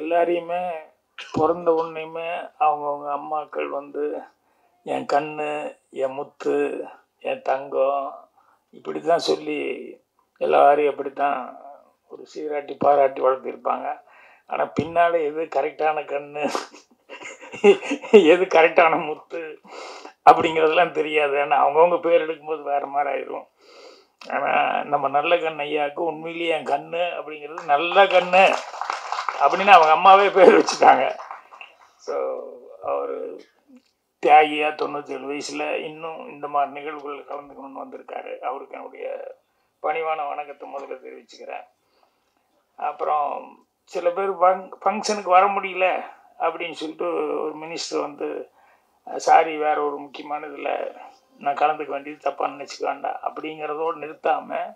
எல்லாரையுமே பிறந்த உடனேயுமே அவங்கவுங்க அம்மாக்கள் வந்து என் கண்ணு என் முத்து என் தங்கம் இப்படி தான் சொல்லி எல்லாரையும் அப்படி தான் ஒரு சீராட்டி பாராட்டி வளர்த்திருப்பாங்க ஆனால் பின்னால் எது கரெக்டான கண்ணு எது கரெக்டான முத்து அப்படிங்கிறதெல்லாம் தெரியாது ஏன்னா அவங்கவுங்க பேர் எடுக்கும்போது வேறு மாதிரி ஆயிரும் ஆனால் நம்ம நல்ல கண் ஐயாவுக்கு உண்மையிலேயே என் கண்ணு அப்படிங்கிறது நல்ல கண்ணு அப்படின்னு அவங்க அம்மாவே பேர் வச்சுட்டாங்க ஸோ அவர் தியாகியாக தொண்ணூற்றேழு வயசில் இன்னும் இந்த மாதிரி நிகழ்வுகள் கலந்துக்கணும்னு வந்திருக்காரு அவருக்கு என்னுடைய பணிவான வணக்கத்தை முதல்ல தெரிவிச்சுக்கிறேன் அப்புறம் சில பேர் ஃபங் ஃபங்க்ஷனுக்கு வர முடியல அப்படின்னு சொல்லிட்டு ஒரு மினிஸ்டர் வந்து சாரி வேற ஒரு முக்கியமான இதில் நான் கலந்துக்க வேண்டியது தப்பாக நினச்சிக்க வேண்டாம் அப்படிங்கிறதோடு நிறுத்தாமல்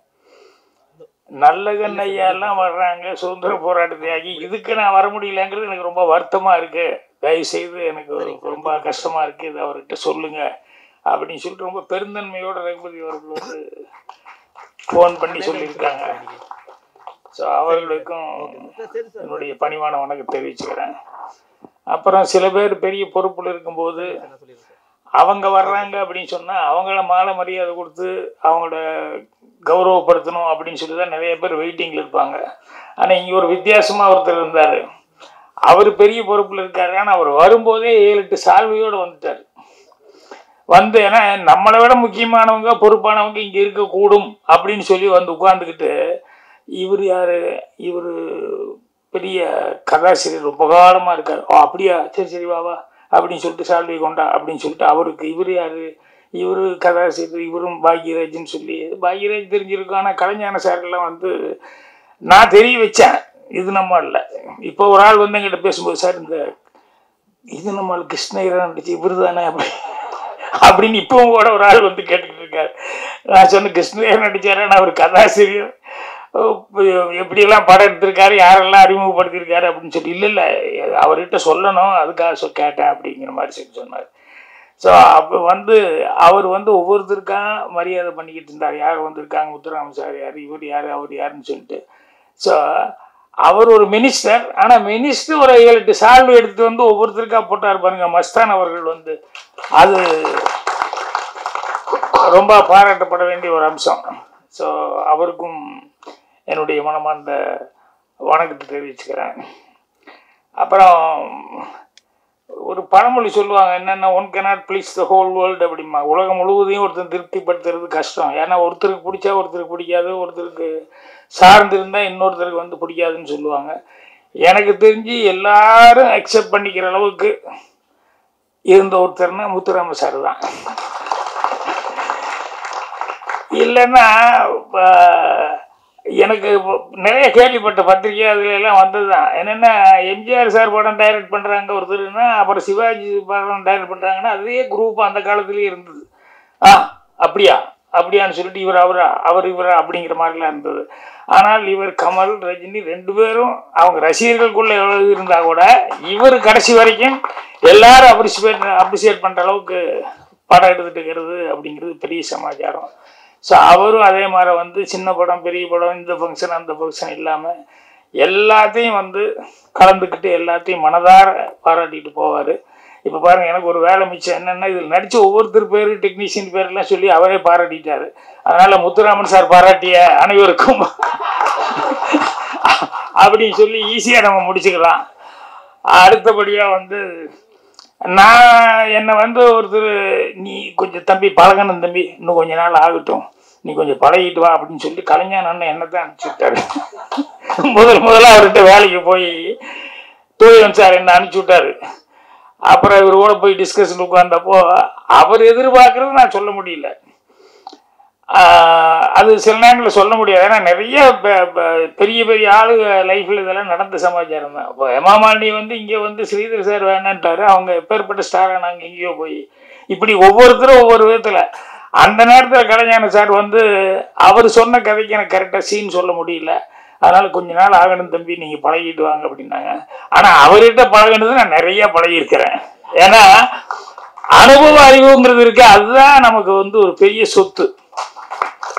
நல்ல கண்ணையெல்லாம் வர்றாங்க சுதந்திர போராட்ட தியாகி இதுக்கு நான் வர முடியலங்கிறது எனக்கு ரொம்ப வருத்தமாக இருக்குது தயவு செய்து எனக்கு ரொம்ப கஷ்டமாக இருக்குது இது அவர்கிட்ட சொல்லுங்க அப்படின்னு சொல்லிட்டு ரொம்ப பெருந்தன்மையோட ரகுபதி அவர்கள் வந்து ஃபோன் பண்ணி சொல்லியிருக்காங்க ஸோ அவர்களுக்கும் என்னுடைய பணிவான வணக்கம் தெரிவிச்சுக்கிறேன் அப்புறம் சில பேர் பெரிய பொறுப்பில் இருக்கும்போது அவங்க வர்றாங்க அப்படின்னு சொன்னால் அவங்கள மாலை மரியாதை கொடுத்து அவங்கள கௌரவப்படுத்தணும் அப்படின்னு சொல்லி தான் நிறைய பேர் வெயிட்டிங்கில் இருப்பாங்க ஆனால் இங்கே ஒரு வித்தியாசமாக ஒருத்தர் இருந்தார் அவர் பெரிய பொறுப்பில் இருக்காரு ஆனால் அவர் வரும்போதே ஏழு எட்டு சால்வையோடு வந்துட்டார் வந்து ஏன்னா நம்மளை விட முக்கியமானவங்க பொறுப்பானவங்க இங்கே இருக்கக்கூடும் அப்படின்னு சொல்லி வந்து உட்காந்துக்கிட்டு இவர் யார் இவர் பெரிய கதாசிரியர் ரொம்ப காலமாக இருக்கார் ஓ அப்படியா சரி சரி வா வா அப்படின்னு சொல்லிட்டு சால்வை கொண்டா அப்படின்னு சொல்லிட்டு அவருக்கு இவர் யார் இவர் கதாசிரியர் இவரும் பாக்யராஜ்னு சொல்லி பாக்யராஜ் தெரிஞ்சிருக்கும் ஆனால் கலைஞான சார்லாம் வந்து நான் தெரிய வச்சேன் இது நம்ம இல்லை இப்போ ஒரு ஆள் வந்து எங்கிட்ட பேசும்போது சார் இந்த இது நம்ம கிருஷ்ணகிரன் நடிச்சு இவர் தானே அப்படி அப்படின்னு இப்பவும் கூட ஒரு ஆள் வந்து கேட்டுக்கிட்டு இருக்காரு நான் சொன்ன கிருஷ்ணகிரன் நடிச்சாரு நான் ஒரு கதாசிரியர் எப்படியெல்லாம் படம் எடுத்திருக்காரு யாரெல்லாம் அறிமுகப்படுத்தியிருக்காரு அப்படின்னு சொல்லி இல்லை இல்லை அவர்கிட்ட சொல்லணும் அதுக்காக சொ கேட்டேன் அப்படிங்கிற மாதிரி சொல்லி சொன்னார் ஸோ அப்போ வந்து அவர் வந்து ஒவ்வொருத்தருக்கா மரியாதை பண்ணிக்கிட்டு இருந்தார் யார் வந்திருக்காங்க முத்துராம சார் யார் இவர் யார் அவர் யாருன்னு சொல்லிட்டு ஸோ அவர் ஒரு மினிஸ்டர் ஆனால் மினிஸ்டர் ஒரு ஏழு எட்டு சால்வு எடுத்து வந்து ஒவ்வொருத்தருக்கா போட்டார் பாருங்க மஸ்தான் அவர்கள் வந்து அது ரொம்ப பாராட்டப்பட வேண்டிய ஒரு அம்சம் ஸோ அவருக்கும் என்னுடைய மனமார்ந்த வணக்கத்தை தெரிவிச்சுக்கிறேன் அப்புறம் ஒரு பழமொழி சொல்லுவாங்க என்னென்ன one cannot please the whole world அப்படிமா உலகம் முழுவதையும் ஒருத்தர் திருப்திப்படுத்துறது கஷ்டம் ஏன்னா ஒருத்தருக்கு பிடிச்சா ஒருத்தருக்கு பிடிக்காது ஒருத்தருக்கு சார்ந்து இருந்தால் இன்னொருத்தருக்கு வந்து பிடிக்காதுன்னு சொல்லுவாங்க எனக்கு தெரிஞ்சு எல்லாரும் அக்செப்ட் பண்ணிக்கிற அளவுக்கு இருந்த ஒருத்தர்னா முத்துராம சார் தான் இல்லைன்னா ஆஹ், எனக்கு நிறைய கேள்விப்பட்ட பத்திரிக்கை அதுல எல்லாம் வந்தது தான் என்னென்னா எம்ஜிஆர் சார் படம் டைரக்ட் பண்ணுறாங்க ஒருத்தருன்னா அப்புறம் சிவாஜி படம் டைரக்ட் பண்ணுறாங்கன்னா அதே குரூப் அந்த காலத்துலேயே இருந்தது ஆ அப்படியா அப்படியான்னு சொல்லிட்டு இவர் அவரா அவர் இவரா அப்படிங்கிற மாதிரிலாம் இருந்தது ஆனால் இவர் கமல் ரஜினி ரெண்டு பேரும் அவங்க ரசிகர்களுக்குள்ள எவ்வளவு இருந்தால் கூட இவர் கடைசி வரைக்கும் எல்லாரும் அப்ரிசியேட் அப்ரிசியேட் பண்ணுற அளவுக்கு படம் எடுத்துட்டு இருக்கிறது அப்படிங்கிறது பெரிய சமாச்சாரம் ஸோ அவரும் அதே மாதிரி வந்து சின்ன படம் பெரிய படம் இந்த ஃபங்க்ஷன் அந்த ஃபங்க்ஷன் இல்லாமல் எல்லாத்தையும் வந்து கலந்துக்கிட்டு எல்லாத்தையும் மனதார பாராட்டிட்டு போவார் இப்போ பாருங்க எனக்கு ஒரு வேலை மிச்சம் என்னென்னா இதில் நடித்த ஒவ்வொருத்தர் பேர் டெக்னீஷியன் பேர்லாம் சொல்லி அவரே பாராட்டிட்டாரு அதனால் முத்துராமன் சார் பாராட்டிய அனைவருக்கும் அப்படின்னு சொல்லி ஈஸியாக நம்ம முடிச்சுக்கலாம் அடுத்தபடியாக வந்து நான் என்னை வந்து ஒருத்தர் நீ கொஞ்சம் தம்பி பழகணும் தம்பி இன்னும் கொஞ்ச நாள் ஆகட்டும் நீ கொஞ்சம் பழகிட்டு வா அப்படின்னு சொல்லி கலைஞர் அண்ணன் என்ன தான் அனுப்பிச்சு விட்டாரு முதல் முதல்ல அவர்கிட்ட வேலைக்கு போய் தூயன் சார் என்ன அனுப்பிச்சு விட்டாரு அப்புறம் இவர் கூட போய் டிஸ்கஷன் உட்கார்ந்தப்போ அவர் எதிர்பார்க்கறது நான் சொல்ல முடியல ஆஹ் அது சில நேரங்களில் சொல்ல முடியாது ஏன்னா நிறைய ப- ப- பெரிய பெரிய ஆளுங்க லைஃப்பில் இதெல்லாம் நடந்த சமாச்சாரம் தான் இப்போ ஹேமாமாலினி வந்து இங்கே வந்து ஸ்ரீதர் சார் வேணான்ட்டாரு அவங்க எப்பேற்பட்ட ஸ்டாராக நாங்கள் எங்கேயோ போய் இப்படி ஒவ்வொருத்தரும் ஒவ்வொரு விதத்தில் அந்த நேரத்தில் கலைஞான சார் வந்து அவர் சொன்ன கதைக்கு எனக்கு கரெக்டாக சீன் சொல்ல முடியல அதனால் கொஞ்ச நாள் ஆகணும் தம்பி நீங்கள் பழகிட்டு வாங்க அப்படின்னாங்க ஆனால் அவர்கிட்ட பழகினது நான் நிறைய பழகியிருக்கிறேன் ஏன்னா அனுபவ அறிவுங்கிறது இருக்கு அதுதான் நமக்கு வந்து ஒரு பெரிய சொத்து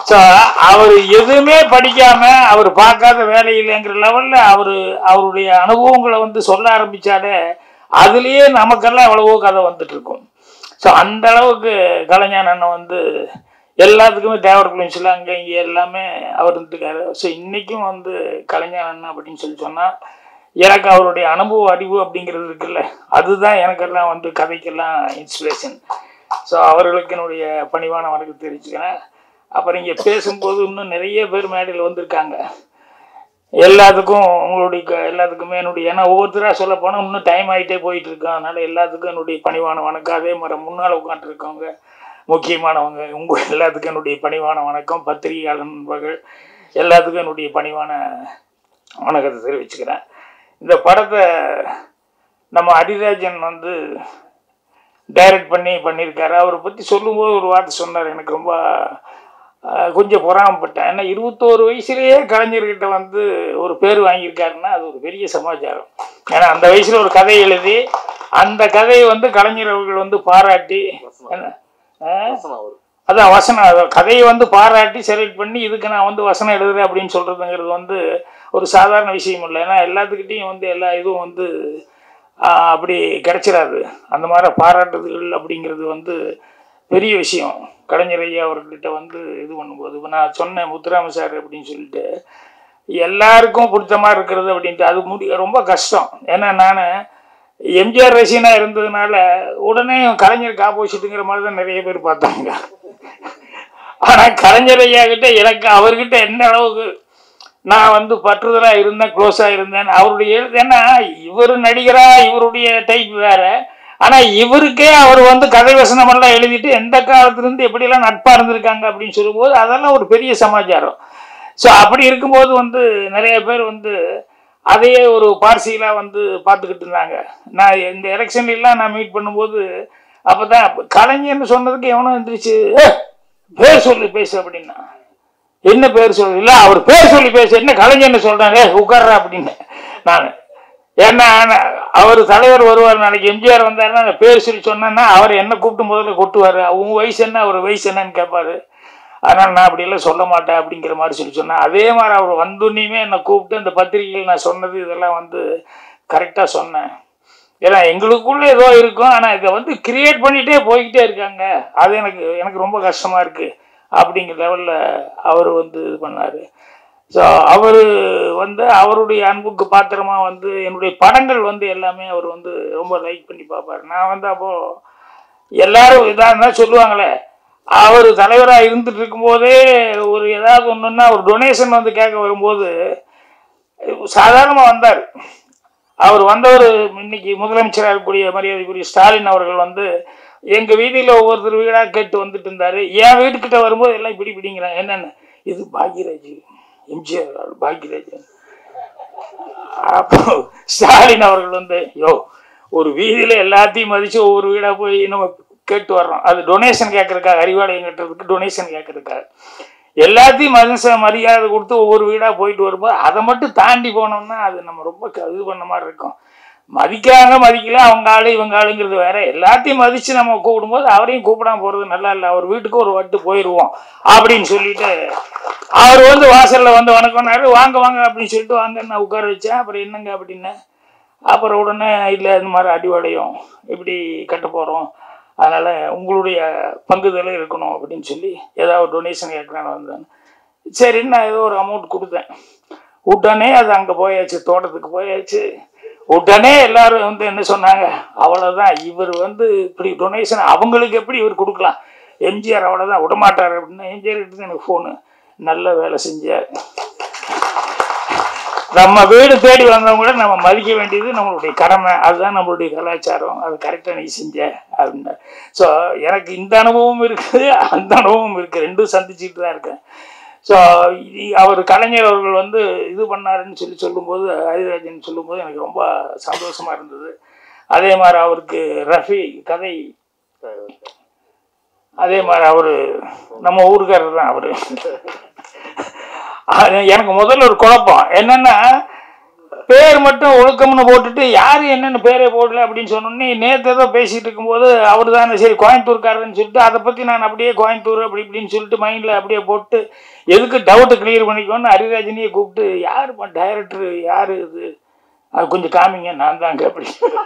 ஸோ அவர் எதுவுமே படிக்காம அவர் பார்க்காத வேலை இல்லைங்கிற லெவல்ல அவர் அவருடைய அனுபவங்களை வந்து சொல்ல ஆரம்பிச்சாலே அதுலேயே நமக்கெல்லாம் எவ்வளவோ கதை வந்துட்டு இருக்கும் ஸோ அந்த அளவுக்கு கலைஞர் அண்ணன் வந்து எல்லாத்துக்குமே தேவர் பிலிம்ஸில் அங்கே இங்கே எல்லாமே அவர் இருந்துருக்காரு ஸோ இன்றைக்கும் வந்து கலைஞர் அண்ணன் அப்படின்னு சொல்லி சொன்னால் எனக்கு அவருடைய அனுபவ அறிவு அப்படிங்கிறது இருக்குல்ல அதுதான் எனக்கெல்லாம் வந்து கதைக்கெல்லாம் இன்ஸ்பிரேஷன் ஸோ அவர்களுக்கு என்னுடைய பணிவான வணக்கம் தெரிவிச்சுக்கிறேன் அப்புறம் இங்கே பேசும்போது இன்னும் நிறைய பேர் மேடையில் வந்திருக்காங்க எல்லாத்துக்கும் உங்களுடைய க- எல்லாத்துக்குமே என்னுடைய ஏன்னா ஒவ்வொருத்தராக சொல்ல போனால் இன்னும் டைம் ஆகிட்டே போயிட்டு இருக்கோம் அதனால எல்லாத்துக்கும் என்னுடைய பணிவான வணக்கம் அதே மாதிரி முன்னால் உட்காந்துருக்கவங்க முக்கியமானவங்க உங்கள் எல்லாத்துக்கும் என்னுடைய பணிவான வணக்கம் பத்திரிகையாளர் நண்பர்கள் எல்லாத்துக்கும் என்னுடைய பணிவான வணக்கத்தை தெரிவிச்சுக்கிறேன் இந்த படத்தை நம்ம அடிராஜன் வந்து டைரக்ட் பண்ணி பண்ணியிருக்காரு அவரை பற்றி சொல்லும்போது ஒரு வார்த்தை சொன்னார் எனக்கு ரொம்ப ஆஹ், கொஞ்சம் பொறாமப்பட்டேன் ஏன்னா இருபத்தோரு வயசுலேயே கலைஞர்கிட்ட வந்து ஒரு பேர் வாங்கியிருக்காருன்னா அது ஒரு பெரிய சமாச்சாரம் ஏன்னா அந்த வயசில் ஒரு கதை எழுதி அந்த கதையை வந்து கலைஞர் அவர்கள் வந்து பாராட்டி என்ன ஆஹ்? அதான் வசனம் அதான் கதையை வந்து பாராட்டி செலக்ட் பண்ணி இதுக்கு நான் வந்து வசனம் எழுதுறேன் அப்படின்னு சொல்கிறதுங்கிறது வந்து ஒரு சாதாரண விஷயம் இல்லை ஏன்னா எல்லாத்துக்கிட்டேயும் வந்து எல்லா இதுவும் வந்து ஆஹ், அப்படி கிடைச்சிடாது அந்த மாதிரி பாராட்டுதல் அப்படிங்கிறது வந்து பெரிய விஷயம் கலைஞர் ஐயா அவர்கிட்ட வந்து இது பண்ணும்போது இப்போ நான் சொன்னேன் முத்துராம சார் அப்படின்னு சொல்லிட்டு எல்லாருக்கும் பிடிச்ச மாதிரி இருக்கிறது அப்படின்ட்டு அது முடி ரொம்ப கஷ்டம் ஏன்னா நான் எம்ஜிஆர் ரசிகனாக இருந்ததுனால உடனே கலைஞருக்கு ஆப்போசிட்டுங்கிற மாதிரி தான் நிறைய பேர் பார்த்தாங்க ஆனால் கலைஞர் ஐயா கிட்ட எனக்கு அவர்கிட்ட என்ன அளவுக்கு நான் வந்து பற்றுதலாக இருந்தேன் க்ளோஸாக இருந்தேன் அவருடைய எழுத்து ஏன்னா இவர் நடிகரா இவருடைய டைப் வேற ஆனால் இவருக்கே அவர் வந்து கதை வசனம் எல்லாம் எழுதிட்டு எந்த காலத்துலேருந்து எப்படியெல்லாம் நட்பாக இருந்திருக்காங்க அப்படின்னு சொல்லும்போது அதெல்லாம் ஒரு பெரிய சமாச்சாரம் ஸோ அப்படி இருக்கும்போது வந்து நிறைய பேர் வந்து அதையே ஒரு பார்சியலாக வந்து பார்த்துக்கிட்டு இருந்தாங்க நான் இந்த எலெக்ஷன்லாம் நான் மீட் பண்ணும்போது அப்போ தான் கலைஞர்னு சொன்னதுக்கு எவனோ எந்திரிச்சு "ஏய், பேர் சொல்லி பேசு அப்படின்னா என்ன பேர் சொல்லு இல்லை அவர் பேர் சொல்லி பேசு என்ன கலைஞர்னு சொல்கிறாங்க உட்கார்றா அப்படின்னு நான் ஏன்னா நான் அவர் தலைவர் வருவார் நாளைக்கு எம்ஜிஆர் வந்தாருன்னா நான் பேர் சொல்லி சொன்னேன்னா அவர் என்ன கூப்பிட்டு முதல்ல கொட்டுவார் உன் வயசு என்ன அவர் வயசு என்னன்னு கேட்பாரு அதனால் நான் அப்படியெல்லாம் சொல்ல மாட்டேன் அப்படிங்கிற மாதிரி சொல்லி சொன்னேன் அதே மாதிரி அவர் வந்தோன்னையுமே என்னை கூப்பிட்டு இந்த பத்திரிகையில் நான் சொன்னது இதெல்லாம் வந்து கரெக்டாக சொன்னேன் ஏன்னா எங்களுக்குள்ள ஏதோ இருக்கும் ஆனால் இதை வந்து கிரியேட் பண்ணிகிட்டே போய்கிட்டே இருக்காங்க அது எனக்கு எனக்கு ரொம்ப கஷ்டமாக இருக்குது அப்படிங்கிற லெவலில் அவர் வந்து இது பண்ணார் ஸோ அவர் வந்து அவருடைய அன்புக்கு பாத்திரமா வந்து என்னுடைய படங்கள் வந்து எல்லாமே அவர் வந்து ரொம்ப லைக் பண்ணி பார்ப்பார் நான் வந்து அப்போது எல்லாரும் இதாக இருந்தால் சொல்லுவாங்களே அவர் தலைவராக இருந்துட்டு இருக்கும்போதே ஒரு ஏதாவது ஒன்றுன்னா ஒரு டொனேஷன் வந்து கேட்க வரும்போது சாதாரணமாக வந்தார் அவர் வந்தவர் இன்னைக்கு முதலமைச்சராக இருக்கக்கூடிய மரியாதைக்குரிய ஸ்டாலின் அவர்கள் வந்து எங்கள் வீதியில் ஒவ்வொருத்தர் வீடாக கேட்டு வந்துட்டு இருந்தார் என் வீட்டுக்கிட்ட வரும்போது எல்லாம் இப்படி பிடிங்கிறாங்க என்னென்ன இது பாக்யராஜ் எம்ஜிஆர் பாக்யராஜ் அப்போ ஸ்டாலின் அவர்கள் வந்து யோ ஒரு வீதியில் எல்லாத்தையும் மதித்து ஒவ்வொரு வீடாக போய் நம்ம கேட்டு வர்றோம் அது டொனேஷன் கேட்கறதுக்காக அறிவாலயம் கட்டுறதுக்கு டொனேஷன் கேட்கறதுக்காக எல்லாத்தையும் மனுஷ மரியாதை கொடுத்து ஒவ்வொரு வீடாக போயிட்டு வரும்போது அதை மட்டும் தாண்டி போனோம்னா அது நம்ம ரொம்ப க- இது பண்ண மாதிரி இருக்கும் மதிக்கிறாங்க மதிக்கல அவங்க ஆளு இவங்க ஆளுங்கிறது வேற எல்லாத்தையும் மதித்து நம்ம கூப்பிடும்போது அவரையும் கூப்பிடாம போகிறது நல்லா இல்லை அவர் வீட்டுக்கு ஒரு வட்டு போயிடுவோம் அப்படின்னு சொல்லிட்டு அவர் வந்து வாசலில் வந்து வணக்கம்னாரு வாங்க வாங்க அப்படின்னு சொல்லிட்டு வாங்க நான் உட்கார வச்சேன் அப்புறம் என்னங்க அப்படின்னேன் அப்புறம் உடனே இல்லை இந்த மாதிரி அடிவடையும் இப்படி கட்ட போகிறோம் அதனால் உங்களுடைய பங்குதலும் இருக்கணும் அப்படின்னு சொல்லி ஏதாவது டொனேஷன் கேட்குறான்னு வந்தேன் சரின்னு நான் ஏதோ ஒரு அமௌண்ட் கொடுத்தேன் உடனே அது அங்கே போயாச்சு தோட்டத்துக்கு போயாச்சு உடனே எல்லாரும் வந்து என்ன சொன்னாங்க அவ்வளோதான் இவர் வந்து இப்படி டொனேஷன் அவங்களுக்கு எப்படி இவர் கொடுக்கலாம் எம்ஜிஆர் அவ்வளோதான் விடமாட்டார் அப்படின்னா எம்ஜிஆர் கிட்ட எனக்கு ஃபோனு நல்ல வேலை செஞ்சார் நம்ம வீடு தேடி வந்தவங்க கூட நம்ம மதிக்க வேண்டியது நம்மளுடைய கடமை அதுதான் நம்மளுடைய கலாச்சாரம் அது கரெக்டாக நீ செஞ்ச அப்படின்னு ஸோ எனக்கு இந்த அனுபவம் இருக்குது அந்த அனுபவம் இருக்குது ரெண்டும் சந்திச்சுட்டு தான் இருக்கேன் ஸோ அவர் கலைஞர் அவர்கள் வந்து இது பண்ணாருன்னு சொல்லி சொல்லும்போது ஹரிராஜன் சொல்லும்போது எனக்கு ரொம்ப சந்தோஷமாக இருந்தது அதே மாதிரி அவருக்கு ரஃபி கதை அதே மாதிரி அவர் நம்ம ஊருக்காரர் தான் அவர் எனக்கு முதல்ல ஒரு குழப்பம் என்னன்னா பேர் மட்டும் ஒழுக்கம்னு போட்டுட்டு யாரு என்னென்ன பேரே போடல அப்படின்னு சொன்னோடனே நேற்று ஏதோ பேசிட்டு இருக்கும்போது அவர் தானே சரி கோயம்புத்தூர்காரன்னு சொல்லிட்டு அதை பற்றி நான் அப்படியே கோயம்புத்தூர் அப்படி இப்படின்னு சொல்லிட்டு மைண்டில் அப்படியே போட்டு எதுக்கு டவுட்டு கிளியர் பண்ணிக்கோன்னு ஹரிராஜனையே கூப்பிட்டு யாருப்பா டைரக்டர் யார் இது அது கொஞ்சம் காமிங்க நான் தாங்க அப்படி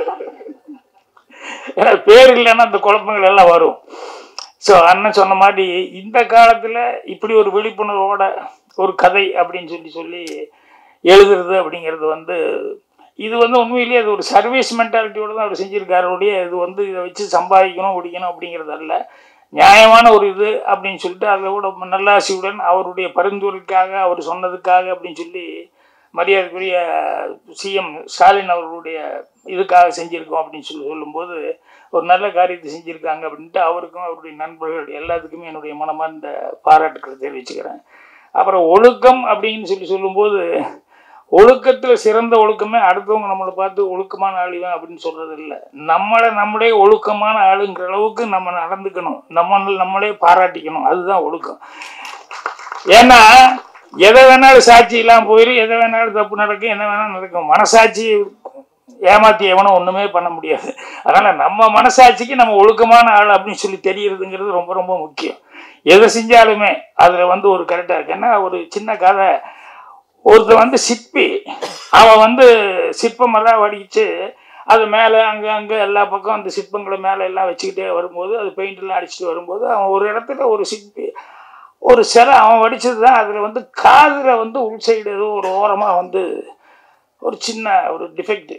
ஏன்னா பேர் இல்லைன்னா அந்த குழப்பங்கள் எல்லாம் வரும் ஸோ அண்ணன் சொன்ன மாதிரி இந்த காலத்தில் இப்படி ஒரு விழிப்புணர்வோட ஒரு கதை அப்படின்னு சொல்லி சொல்லி எழுதுறது அப்படிங்கிறது வந்து இது வந்து உண்மையிலேயே அது ஒரு சர்வீஸ் மென்டாலிட்டியோட தான் அவர் செஞ்சிருக்காரு ஒழிய இது வந்து இதை வச்சு சம்பாதிக்கணும் பிடிக்கணும் அப்படிங்கிறது அல்ல நியாயமான ஒரு இது அப்படின்னு சொல்லிட்டு அதை விட நல்லாசியுடன் அவருடைய பரிந்துரைக்காக அவர் சொன்னதுக்காக அப்படின்னு சொல்லி மரியாதைக்குரிய சிஎம் ஸ்டாலின் அவர்களுடைய இதுக்காக செஞ்சுருக்கோம் அப்படின்னு சொல்லி சொல்லும்போது ஒரு நல்ல காரியத்தை செஞ்சுருக்காங்க அப்படின்ட்டு அவருக்கும் அவருடைய நண்பர்கள் எல்லாத்துக்குமே என்னுடைய மனமார்ந்த பாராட்டுக்களை தெரிவிச்சுக்கிறேன் அப்புறம் ஒழுக்கம் அப்படின்னு சொல்லி சொல்லும்போது ஒழுக்கத்தில் சிறந்த ஒழுக்கமே அடுத்தவங்க நம்மளை பார்த்து ஒழுக்கமான ஆளுவன் அப்படின்னு சொல்றது இல்லை நம்மளை நம்மளே ஒழுக்கமான ஆளுங்கிற அளவுக்கு நம்ம நடந்துக்கணும் நம்ம நம்மளே பாராட்டிக்கணும் அதுதான் ஒழுக்கம் ஏன்னா எதை வேணாலும் சாட்சி இல்லாமல் போயிடும் எதை வேணாலும் தப்பு நடக்கும் என்ன வேணாலும் நடக்கும் மனசாட்சி ஏமாத்தி எவனும் ஒன்றுமே பண்ண முடியாது அதனால் நம்ம மனசாட்சிக்கு நம்ம ஒழுக்கமான ஆள் அப்படின்னு சொல்லி தெரியறதுங்கிறது ரொம்ப ரொம்ப முக்கியம் எதை செஞ்சாலுமே அதில் வந்து ஒரு கரெக்டாக இருக்கு ஏன்னா ஒரு சின்ன கதை ஒருத்தன் வந்து சிற்பி அவன் வந்து சிற்பமெல்லாம் வடிச்சு அது மேலே அங்கே அங்கே எல்லா பக்கம் அந்த சிற்பங்களை மேலே எல்லாம் வச்சுக்கிட்டே வரும்போது அது பெயிண்டெல்லாம் அடிச்சுட்டு வரும்போது அவன் ஒரு இடத்துல ஒரு சிற்பி ஒரு சிலை அவன் வடிச்சது தான் அதில் வந்து காதில் வந்து உள் சைடு ஏதோ ஒரு ஓரமாக வந்து ஒரு சின்ன ஒரு டிஃபெக்ட்டு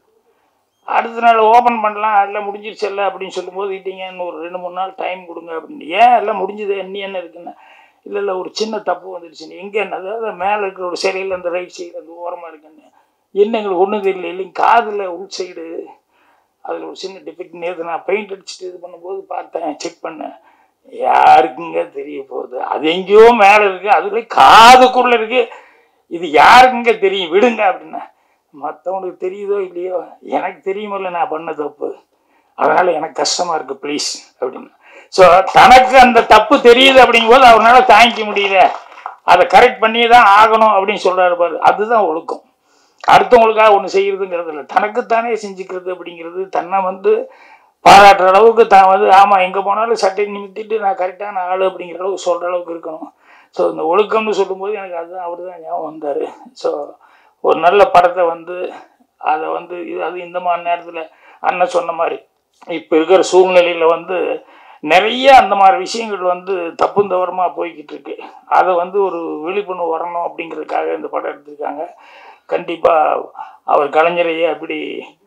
அடுத்த நாள் ஓப்பன் பண்ணலாம் எல்லாம் முடிஞ்சிருச்சு இல்லை அப்படின்னு சொல்லும்போது இட்டீங்க இன்னும் ஒரு ரெண்டு மூணு நாள் டைம் கொடுங்க அப்படின்னு ஏன் எல்லாம் முடிஞ்சது என்ன என்ன இருக்குன்னு இல்லை இல்லை ஒரு சின்ன தப்பு வந்துடுச்சுன்னு எங்கே என்ன அதாவது மேலே இருக்கிற ஒரு சிலையில் அந்த ரைட் சைடு அந்த ஓரமாக இருக்குன்னு என்ன எங்களுக்கு ஒன்றும் தெரியல இல்லைங்க காதில் உள் சைடு அதில் ஒரு சின்ன டிஃபெக்ட் நேற்று நான் பெயிண்ட் அடிச்சுட்டு இது பண்ணும்போது பார்த்தேன் செக் பண்ணேன் யாருக்குங்க தெரிய போகுது அது எங்கேயோ மேலே இருக்கு அதுல காதுக்குள்ள இருக்கு இது யாருக்குங்க தெரியும் விடுங்க அப்படின்னா மற்றவங்களுக்கு தெரியுதோ இல்லையோ எனக்கு தெரியுமில்ல நான் பண்ண தப்பு அதனால எனக்கு கஷ்டமா இருக்கு ப்ளீஸ் அப்படின்னு ஸோ தனக்கு அந்த தப்பு தெரியுது அப்படிங்கும்போது அவரால தாங்கிக்க முடியல அதை கரெக்ட் பண்ணியே தான் ஆகணும் அப்படின்னு சொல்றாரு பாரு அதுதான் ஒழுக்கம் அடுத்தவங்களுக்காக ஒன்று செய்யறதுங்கிறது இல்லை தனக்குத்தானே செஞ்சுக்கிறது அப்படிங்கிறது தன்னை வந்து பாராட்டுற அளவுக்கு தான் வந்து ஆமாம் எங்கே போனாலும் சட்டை நிமித்திட்டு நான் கரெக்டான ஆள் அப்படிங்கிற அளவுக்கு சொல்கிற அளவுக்கு இருக்கணும் ஸோ இந்த ஒழுக்கம்னு சொல்லும்போது எனக்கு அதுதான் அவர் தான் ஞாபகம் வந்தார் ஸோ ஒரு நல்ல படத்தை வந்து அதை வந்து இது அது இந்த மாதிரி நேரத்தில் அண்ணன் சொன்ன மாதிரி இப்போ இருக்கிற சூழ்நிலையில் வந்து நிறைய அந்த மாதிரி விஷயங்கள் வந்து தப்பும் தவறமாக போய்கிட்டு இருக்கு அதை வந்து ஒரு விழிப்புணர்வு வரணும் அப்படிங்கிறதுக்காக இந்த படம் எடுத்திருக்காங்க கண்டிப்பாக அவர் கலைஞரையே அப்படி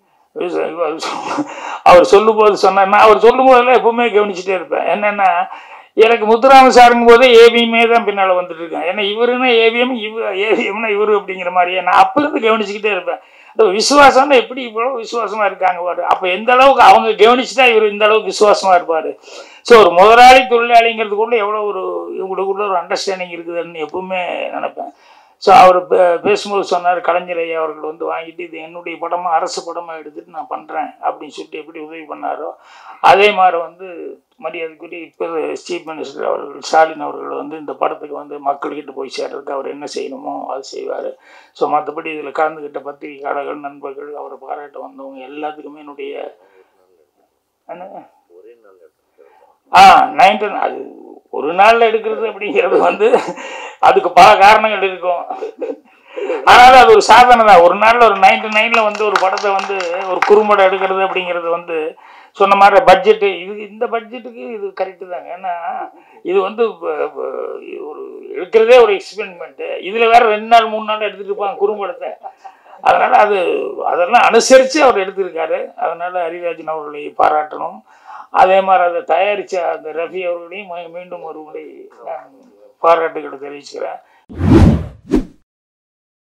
அவர் சொல்லும்போது சொன்னார் நான் அவர் சொல்லும்போதெல்லாம் எப்பவுமே கவனிச்சுட்டே இருப்பேன் என்னென்னா எனக்கு முத்துராம சாருங்கும் போதே ஏவிஎம்மே தான் பின்னால் வந்துட்டு இருக்கேன் ஏன்னா இவருன்னா ஏவிஎம் இவ ஏவிஎம்னா இவரு அப்படிங்கிற மாதிரியே நான் அப்போ இருந்து கவனிச்சுக்கிட்டே இருப்பேன் இந்த விசுவாசம்னா எப்படி இவ்வளோ விசுவாசமா இருக்காங்க பாரு அப்போ எந்த அளவுக்கு அவங்க கவனிச்சுட்டா இவர் இந்த அளவுக்கு விசுவாசமா இருப்பார் ஸோ ஒரு முதலாளி தொழிலாளிங்கிறதுக்குள்ள எவ்வளோ ஒரு இவங்களுக்குள்ள ஒரு அண்டர்ஸ்டாண்டிங் இருக்குதுன்னு எப்பவுமே நினைப்பேன் ஸோ அவர் பேசும்போது சொன்னார் கலைஞர் ஐயா அவர்கள் வந்து வாங்கிட்டு இது என்னுடைய படமாக அரசு படமாக எடுத்துட்டு நான் பண்ணுறேன் அப்படின்னு சொல்லிட்டு எப்படி உதவி பண்ணாரோ அதே மாதிரி வந்து மரியாதைக்குரிய இப்போ சீஃப் மினிஸ்டர் அவர்கள் ஸ்டாலின் அவர்கள் வந்து இந்த படத்துக்கு வந்து மக்கள்கிட்ட போய் சேர்றதுக்கு அவர் என்ன செய்யணுமோ அது செய்வார் ஸோ மற்றபடி இதில் கலந்துக்கிட்ட பத்திரிகையாளர்கள் நண்பர்கள் அவரை பாராட்ட வந்தவங்க எல்லாத்துக்குமே என்னுடைய என்ன ஆ நைன்டீன் அது ஒரு நாளில் எடுக்கிறது அப்படிங்கிறது வந்து அதுக்கு பல காரணங்கள் இருக்கும் ஆனாலும் அது ஒரு சாதனை தான் ஒரு நாளில் ஒரு நைன்டி நைனில் வந்து ஒரு படத்தை வந்து ஒரு குறும்படம் எடுக்கிறது அப்படிங்கிறது வந்து சொன்ன மாதிரி பட்ஜெட்டு இது இந்த பட்ஜெட்டுக்கு இது கரெக்டு தாங்க ஏன்னா இது வந்து ஒரு எடுக்கிறதே ஒரு எக்ஸ்பெரிமெண்ட்டு இதில் வேற ரெண்டு நாள் மூணு நாள் எடுத்துகிட்டு இருப்பாங்க குறும்படத்தை அதனால் அது அதெல்லாம் அனுசரித்து அவர் எடுத்திருக்காரு அதனால் ஹரிராஜன் அவர்களை பாராட்டணும் அதே மாதிரி அதை தயாரித்த அந்த ரஃபி அவர்களையும் மீண்டும் ஒரு முறை நான் பாராட்டுகளை தெரிவிச்சுக்கிறேன்